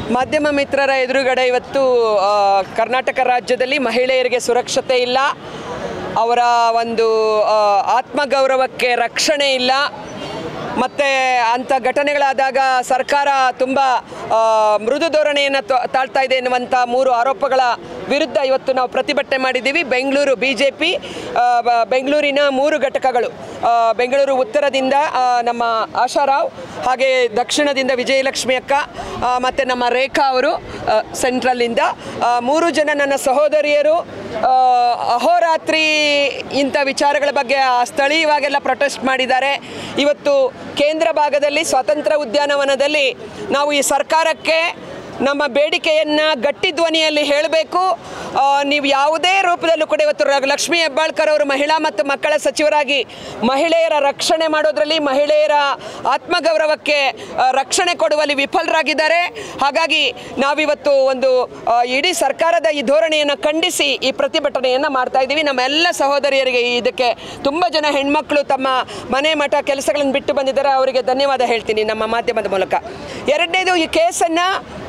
ಮಾಧ್ಯಮ ಮಿತ್ರರ ಎದುರುಗಡೆ ಇವತ್ತು ಆ, ಕರ್ನಾಟಕ ರಾಜ್ಯದಲ್ಲಿ ಮಹಿಳೆಯರಿಗೆ ಸುರಕ್ಷತೆ ಇಲ್ಲ ಅವರ ಒಂದು ಆ, ಆತ್ಮಗೌರವಕ್ಕೆ ರಕ್ಷಣೆ ಇಲ್ಲ ಮತ್ತು ಅಂಥ ಘಟನೆಗಳಾದಾಗ ಸರ್ಕಾರ ತುಂಬ ಆ, ಮೃದು ಧೋರಣೆಯನ್ನು ತ- ತಾಳ್ತಾ ಇದೆ ಎನ್ನುವಂಥ ಮೂರು ಆರೋಪಗಳ ವಿರುದ್ಧ ಇವತ್ತು ನಾವು ಪ್ರತಿಭಟನೆ ಮಾಡಿದ್ದೀವಿ ಬೆಂಗಳೂರು ಬಿ ಜೆ ಪಿ ಬೆಂಗಳೂರಿನ ಮೂರು ಘಟಕಗಳು ಆ, ಬೆಂಗಳೂರು ಉತ್ತರದಿಂದ ಆ, ನಮ್ಮ ಆಶಾರಾವ್ ಹಾಗೆ ದಕ್ಷಿಣದಿಂದ ವಿಜಯಲಕ್ಷ್ಮಿ ಅಕ್ಕ ಆ, ಮತ್ತು ನಮ್ಮ ರೇಖಾ ಅವರು ಆ, ಸೆಂಟ್ರಲ್ಲಿಂದ ಆ, ಮೂರು ಜನ ನನ್ನ ಸಹೋದರಿಯರು ಆ, ಅಹೋರಾತ್ರಿ ಇಂಥ ವಿಚಾರಗಳ ಬಗ್ಗೆ ಆ ಸ್ಥಳೀಯವಾಗೆಲ್ಲ ಪ್ರೊಟೆಸ್ಟ್ ಮಾಡಿದ್ದಾರೆ ಇವತ್ತು ಕೇಂದ್ರ ಭಾಗದಲ್ಲಿ ಸ್ವಾತಂತ್ರ್ಯ ಉದ್ಯಾನವನದಲ್ಲಿ ನಾವು ಈ ಸರ್ಕಾರಕ್ಕೆ ನಮ್ಮ ಬೇಡಿಕೆಯನ್ನು ಗಟ್ಟಿ ಧ್ವನಿಯಲ್ಲಿ ಹೇಳಬೇಕು ನೀವು ಯಾವುದೇ ರೂಪದಲ್ಲೂ ಕೂಡ ಇವತ್ತು ರ- ಲಕ್ಷ್ಮೀ ಹೆಬ್ಬಾಳ್ಕರ್ ಅವರು ಮಹಿಳಾ ಮತ್ತು ಮಕ್ಕಳ ಸಚಿವರಾಗಿ ಮಹಿಳೆಯರ ರಕ್ಷಣೆ ಮಾಡೋದರಲ್ಲಿ ಮಹಿಳೆಯರ ಆತ್ಮಗೌರವಕ್ಕೆ ಆ, ರಕ್ಷಣೆ ಕೊಡುವಲ್ಲಿ ವಿಫಲರಾಗಿದ್ದಾರೆ ಹಾಗಾಗಿ ನಾವಿವತ್ತು ಒಂದು ಆ, ಇಡೀ ಸರ್ಕಾರದ ಈ ಧೋರಣೆಯನ್ನು ಖಂಡಿಸಿ ಈ ಪ್ರತಿಭಟನೆಯನ್ನು ಮಾಡ್ತಾ ಇದ್ದೀವಿ ನಮ್ಮ ಎಲ್ಲ ಸಹೋದರಿಯರಿಗೆ ಇದಕ್ಕೆ ತುಂಬ ಜನ ಹೆಣ್ಮಕ್ಳು ತಮ್ಮ ಮನೆ ಮಠ ಕೆಲಸಗಳನ್ನು ಬಿಟ್ಟು ಬಂದಿದ್ದಾರೆ ಅವರಿಗೆ ಧನ್ಯವಾದ ಹೇಳ್ತೀನಿ ನಮ್ಮ ಮಾಧ್ಯಮದ ಮೂಲಕ ಎರಡನೇದು ಈ ಕೇಸನ್ನು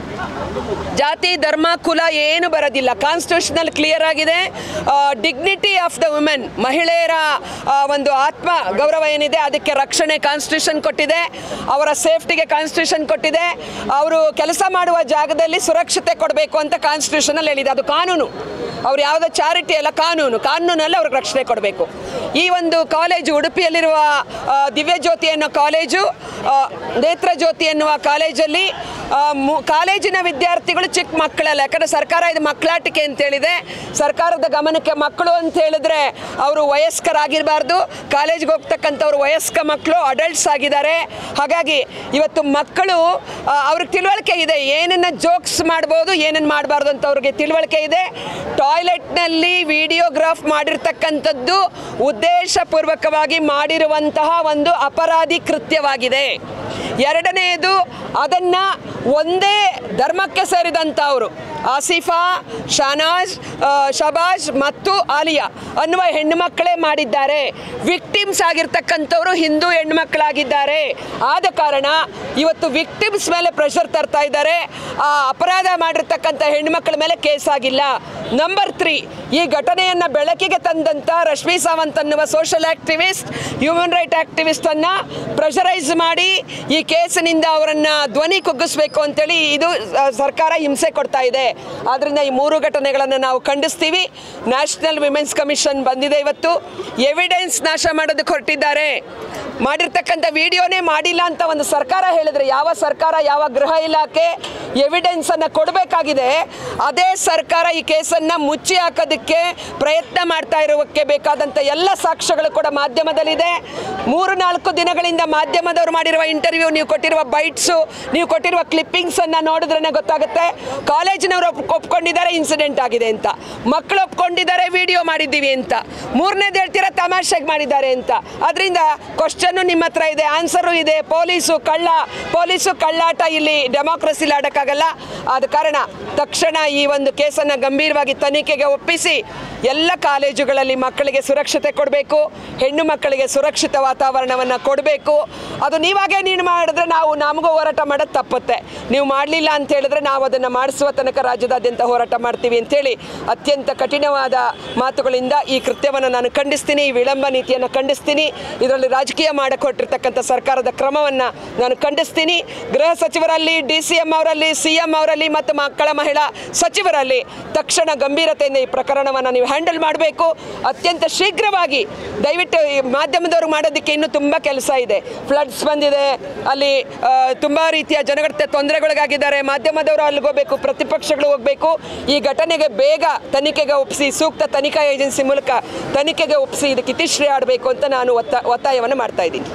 ಜಾತಿ ಧರ್ಮ ಕುಲ ಏನು ಬರೋದಿಲ್ಲ ಕಾನ್ಸ್ಟಿಟ್ಯೂಷನಲ್ ಕ್ಲಿಯರ್ ಆಗಿದೆ ಡಿಗ್ನಿಟಿ ಆಫ್ ದ ವುಮೆನ್ ಮಹಿಳೆಯರ ಆ, ಒಂದು ಆತ್ಮ ಗೌರವ ಏನಿದೆ ಅದಕ್ಕೆ ರಕ್ಷಣೆ ಕಾನ್ಸ್ಟಿಟ್ಯೂಷನ್ ಕೊಟ್ಟಿದೆ ಅವರ ಸೇಫ್ಟಿಗೆ ಕಾನ್ಸ್ಟಿಟ್ಯೂಷನ್ ಕೊಟ್ಟಿದೆ ಅವರು ಕೆಲಸ ಮಾಡುವ ಜಾಗದಲ್ಲಿ ಸುರಕ್ಷತೆ ಕೊಡಬೇಕು ಅಂತ ಕಾನ್ಸ್ಟಿಟ್ಯೂಷನಲ್ಲಿ ಹೇಳಿದೆ ಅದು ಕಾನೂನು ಅವ್ರು ಯಾವುದೋ ಚಾರಿಟಿ ಅಲ್ಲ ಕಾನೂನು ಕಾನೂನಲ್ಲಿ ಅವ್ರಿಗೆ ರಕ್ಷಣೆ ಕೊಡಬೇಕು ಈ ಒಂದು ಕಾಲೇಜು ಉಡುಪಿಯಲ್ಲಿರುವ ಆ, ದಿವ್ಯಜ್ಯೋತಿ ಅನ್ನೋ ಕಾಲೇಜು ಆ, ನೇತ್ರಜ್ಯೋತಿ ಎನ್ನುವ ಕಾಲೇಜಲ್ಲಿ ಆ, ಮು- ಕಾಲೇಜಿನ ವಿದ್ಯಾರ್ಥಿಗಳು ಚಿಕ್ಕ ಮಕ್ಕಳಲ್ಲ ಯಾಕಂದರೆ ಸರ್ಕಾರ ಇದು ಮಕ್ಕಳಾಟಿಕೆ ಅಂತ ಹೇಳಿದೆ ಸರ್ಕಾರದ ಗಮನಕ್ಕೆ ಮಕ್ಕಳು ಅಂತ ಹೇಳಿದ್ರೆ ಅವರು ವಯಸ್ಕರಾಗಿರಬಾರ್ದು ಕಾಲೇಜ್ಗೆ ಹೋಗ್ತಕ್ಕಂಥವ್ರು ವಯಸ್ಕ ಮಕ್ಕಳು ಅಡಲ್ಟ್ಸ್ ಆಗಿದ್ದಾರೆ ಹಾಗಾಗಿ ಇವತ್ತು ಮಕ್ಕಳು ಆ, ಅವ್ರಿಗೆ ತಿಳುವಳಿಕೆ ಇದೆ ಏನನ್ನ ಜೋಕ್ಸ್ ಮಾಡ್ಬೋದು ಏನನ್ನು ಮಾಡಬಾರ್ದು ಅಂತ ಅವ್ರಿಗೆ ತಿಳುವಳಿಕೆ ಇದೆ ಟಾಯ್ಲೆಟ್ನಲ್ಲಿ ವಿಡಿಯೋಗ್ರಾಫ್ ಮಾಡಿರ್ತಕ್ಕಂಥದ್ದು ಉದ್ದೇಶಪೂರ್ವಕವಾಗಿ ಮಾಡಿರುವಂತಹ ಒಂದು ಅಪರಾಧಿ ಕೃತ್ಯವಾಗಿದೆ ಎರಡನೆಯದು ಅದನ್ನು ಒಂದೇ ಧರ್ಮಕ್ಕೆ ಸೇರಿದಂಥವರು ಆಸಿಫಾ ಶನಾಜ್ ಆ, ಶಬಾಜ್ ಮತ್ತು ಆಲಿಯಾ ಅನ್ನುವ ಹೆಣ್ಣು ಮಕ್ಕಳೇ ಮಾಡಿದ್ದಾರೆ ವಿಕ್ಟಿಮ್ಸ್ ಆಗಿರ್ತಕ್ಕಂಥವ್ರು ಹಿಂದೂ ಹೆಣ್ಮಕ್ಳಾಗಿದ್ದಾರೆ ಆದ ಕಾರಣ ಇವತ್ತು ವಿಕ್ಟಿಮ್ಸ್ ಮೇಲೆ ಪ್ರೆಷರ್ ತರ್ತಾ ಇದ್ದಾರೆ ಆ ಅಪರಾಧ ಮಾಡಿರ್ತಕ್ಕಂಥ ಹೆಣ್ಮಕ್ಳ ಮೇಲೆ ಕೇಸ್ ಆಗಿಲ್ಲ ನಂಬರ್ ತ್ರೀ ಈ ಘಟನೆಯನ್ನು ಬೆಳಕಿಗೆ ತಂದಂಥ ರಶ್ಮಿ ಸಾವಂತ್ ಅನ್ನುವ ಸೋಷಲ್ ಆಕ್ಟಿವಿಸ್ಟ್ ಹ್ಯೂಮನ್ ರೈಟ್ ಆಕ್ಟಿವಿಸ್ಟನ್ನು ಪ್ರೆಷರೈಸ್ ಮಾಡಿ ಈ ಕೇಸಿನಿಂದ ಅವರನ್ನು ಧ್ವನಿ ಕುಗ್ಗಿಸ್ಬೇಕು ಅಂತೇಳಿ ಇದು ಆ, ಸರ್ಕಾರ ಹಿಂಸೆ ಕೊಡ್ತಾ ಇದೆ ಆದ್ದರಿಂದ ಈ ಮೂರು ಘಟನೆಗಳನ್ನು ನಾವು ಖಂಡಿಸ್ತೀವಿ ನ್ಯಾಷನಲ್ ವಿಮೆನ್ಸ್ ಕಮಿಷನ್ ಬಂದಿದೆ ಇವತ್ತು ಎವಿಡೆನ್ಸ್ ನಾಶ ಮಾಡೋದಕ್ಕೆ ಹೊರಟಿದ್ದಾರೆ ಮಾಡಿರ್ತಕ್ಕಂಥ ವಿಡಿಯೋನೇ ಮಾಡಿಲ್ಲ ಅಂತ ಒಂದು ಸರ್ಕಾರ ಹೇಳಿದ್ರೆ ಯಾವ ಸರ್ಕಾರ ಯಾವ ಗೃಹ ಇಲಾಖೆ ಎವಿಡೆನ್ಸನ್ನು ಕೊಡಬೇಕಾಗಿದೆ ಅದೇ ಸರ್ಕಾರ ಈ ಕೇಸನ್ನು ಮುಚ್ಚಿ ಹಾಕೋದಕ್ಕೆ ಪ್ರಯತ್ನ ಮಾಡ್ತಾ ಇರೋಕ್ಕೆ ಬೇಕಾದಂಥ ಎಲ್ಲ ಸಾಕ್ಷ್ಯಗಳು ಕೂಡ ಮಾಧ್ಯಮದಲ್ಲಿದೆ ಮೂರು ನಾಲ್ಕು ದಿನಗಳಿಂದ ಮಾಧ್ಯಮದವರು ಮಾಡಿರುವ ಇಂಟರ್ವ್ಯೂ ನೀವು ಕೊಟ್ಟಿರುವ ಬೈಟ್ಸು ನೀವು ಕೊಟ್ಟಿರುವ ಕ್ಲಿಪ್ಪಿಂಗ್ಸನ್ನು ನೋಡಿದ್ರೇ ಗೊತ್ತಾಗುತ್ತೆ ಕಾಲೇಜಿನವರು ಒಪ್ ಒಪ್ಕೊಂಡಿದ್ದಾರೆ ಇನ್ಸಿಡೆಂಟ್ ಆಗಿದೆ ಅಂತ ಮಕ್ಕಳು ಒಪ್ಕೊಂಡಿದ್ದಾರೆ ವಿಡಿಯೋ ಮಾಡಿದ್ದೀವಿ ಅಂತ ಮೂರನೇದು ಹೇಳ್ತೀರಾ ತಮಾಷೆಗೆ ಮಾಡಿದ್ದಾರೆ ಅಂತ ಅದರಿಂದ ಕ್ವಶನ್ನು ನಿಮ್ಮ ಹತ್ರ ಇದೆ ಆನ್ಸರು ಇದೆ ಪೊಲೀಸು ಕಳ್ಳ ಪೊಲೀಸು ಕಳ್ಳಾಟ ಇಲ್ಲಿ ಡೆಮಾಕ್ರಸಿಲಿ ಆಡೋಕ್ಕಾಗಲ್ಲ ಆದ ಕಾರಣ ತಕ್ಷಣ ಈ ಒಂದು ಕೇಸನ್ನು ಗಂಭೀರವಾಗಿ ತನಿಖೆಗೆ ಒಪ್ಪಿಸಿ ಎಲ್ಲ ಕಾಲೇಜುಗಳಲ್ಲಿ ಮಕ್ಕಳಿಗೆ ಸುರಕ್ಷತೆ ಕೊಡಬೇಕು ಹೆಣ್ಣು ಮಕ್ಕಳಿಗೆ ಸುರಕ್ಷಿತ ವಾತಾವರಣವನ್ನು ಕೊಡಬೇಕು ಅದು ನೀವಾಗೇ ನೀನು ಮಾಡಿದ್ರೆ ನಾವು ನಮಗೂ ಹೋರಾಟ ಮಾಡೋದು ತಪ್ಪುತ್ತೆ ನೀವು ಮಾಡಲಿಲ್ಲ ಅಂತ ಹೇಳಿದ್ರೆ ನಾವು ಅದನ್ನು ಮಾಡಿಸುವ ತನಕ ರಾಜ್ಯದಾದ್ಯಂತ ಹೋರಾಟ ಮಾಡ್ತೀವಿ ಅಂತೇಳಿ ಅತ್ಯಂತ ಕಠಿಣವಾದ ಮಾತುಗಳಿಂದ ಈ ಕೃತ್ಯವನ್ನು ನಾನು ಖಂಡಿಸ್ತೀನಿ ಈ ವಿಳಂಬ ನೀತಿಯನ್ನು ಖಂಡಿಸ್ತೀನಿ ಇದರಲ್ಲಿ ರಾಜಕೀಯ ಮಾಡಕ್ಕೆ ಹೊರಟಿರ್ತಕ್ಕಂಥ ಸರ್ಕಾರದ ಕ್ರಮವನ್ನು ನಾನು ಖಂಡಿಸ್ತೀನಿ ಗೃಹ ಸಚಿವರಲ್ಲಿ ಡಿ ಸಿ ಎಂ ಅವರಲ್ಲಿ ಸಿ ಎಂ ಅವರಲ್ಲಿ ಮತ್ತು ಮಕ್ಕಳ ಮಹಿಳಾ ಸಚಿವರಲ್ಲಿ ತಕ್ಷಣ ಗಂಭೀರತೆಯಿಂದ ಈ ಪ್ರಕರಣವನ್ನು ನೀವು ಹ್ಯಾಂಡಲ್ ಮಾಡಬೇಕು ಅತ್ಯಂತ ಶೀಘ್ರವಾಗಿ ದಯವಿಟ್ಟು ಈ ಮಾಧ್ಯಮದವರು ಮಾಡೋದಕ್ಕೆ ಇನ್ನೂ ತುಂಬ ಕೆಲಸ ಇದೆ ಫ್ಲಡ್ಸ್ ಬಂದಿದೆ ಅಲ್ಲಿ ತುಂಬ ರೀತಿಯ ಜನಗಣತೆ ತೊಂದರೆಗೊಳಗಾಗಿದ್ದಾರೆ ಮಾಧ್ಯಮದವರು ಅಲ್ಲಿಗೆ ಹೋಗಬೇಕು ಪ್ರತಿಪಕ್ಷಗಳು ಹೋಗಬೇಕು ಈ ಘಟನೆಗೆ ಬೇಗ ತನಿಖೆಗೆ ಒಪ್ಪಿಸಿ ಸೂಕ್ತ ತನಿಖಾ ಏಜೆನ್ಸಿ ಮೂಲಕ ತನಿಖೆಗೆ ಒಪ್ಪಿಸಿ ಇದಕ್ಕೆ ಇತಿಶ್ರೀ ಆಡಬೇಕು ಅಂತ ನಾನು ಒತ್ತ ಒತ್ತಾಯವನ್ನು ಮಾಡ್ತಾ ಇದ್ದೀನಿ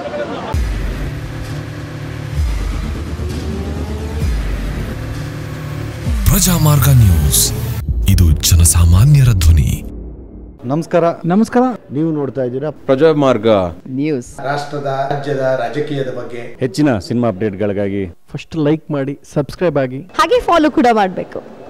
ಪ್ರಜಾಮಾರ್ಗ ನ್ಯೂಸ್ ಇದು ಜನಸಾಮಾನ್ಯರ ಧ್ವನಿ ನಮಸ್ಕಾರ ನಮಸ್ಕಾರ ನೀವು ನೋಡ್ತಾ ಇದ್ದೀರಾ ಪ್ರಜಾಮಾರ್ಗ ರಾಷ್ಟ್ರದ ರಾಜ್ಯದ ರಾಜಕೀಯದ ಬಗ್ಗೆ ಹೆಚ್ಚಿನ ಸಿನಿಮಾ ಅಪ್ಡೇಟ್ಗಳಿಗಾಗಿ ಫಸ್ಟ್ ಲೈಕ್ ಮಾಡಿ ಸಬ್ಸ್ಕ್ರೈಬ್ ಆಗಿ ಹಾಗೆ ಫಾಲೋ ಕೂಡ ಮಾಡಬೇಕು